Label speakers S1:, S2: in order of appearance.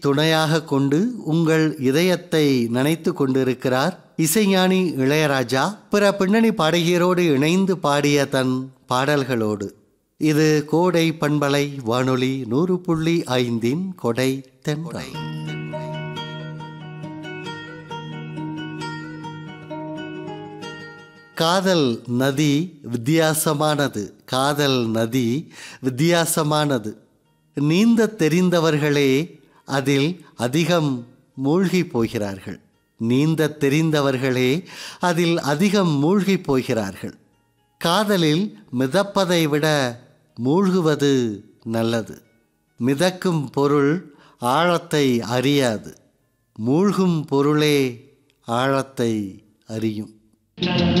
S1: துணையாக கொண்டு உங்கள் இதயத்தை நினைத்து கொண்டிருக்கிறார் இசைஞானி இளையராஜா பிற பின்னணி பாடகியரோடு இணைந்து பாடிய தன் பாடல்களோடு இது கோடை பண்பலை வானொலி நூறு புள்ளி ஐந்தின் கொடை தென்றல் காதல் நதி வித்தியாசமானது காதல் நதி வித்தியாசமானது நீந்த தெரிந்தவர்களே அதில் அதிகம் மூழ்கி போகிறார்கள் நீந்த தெரிந்தவர்களே அதில் அதிகம் மூழ்கி போகிறார்கள் காதலில் மிதப்பதை விட மூழ்குவது நல்லது மிதக்கும் பொருள் ஆழத்தை அறியாது மூழ்கும் பொருளே ஆழத்தை அறியும்